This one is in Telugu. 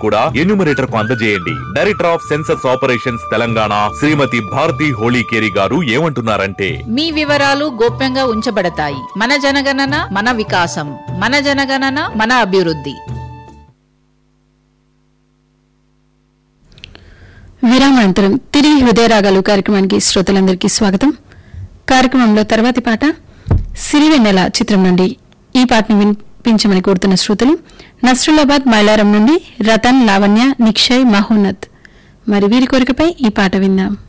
కూడా ఎన్యూమరేటర్ కు అందజేయండి director of census operations Telangana Shrimati Bharati Holikeri గారు ఏమంటున్నారంటే మీ వివరాలు గోప్యంగా ఉంచబడతాయి మన జనగణన మన వికాసం మన జనగణన మన అభివృద్ధి విరామానంతరం తిరిగి హృదయరాగాలు కార్యక్రమానికి శ్రోతలందరికీ స్వాగతం కార్యక్రమంలో తర్వాతి పాట సిరివెన్నెల చిత్రం నుండి ఈ పాటను వినిపించమని కోరుతున్న శ్రోతలు నస్రులాబాద్ మైలారం నుండి రతన్ లావణ్య నిక్షయ్ మహోన్నత్ మరి వీరి కోరికపై ఈ పాట విందాం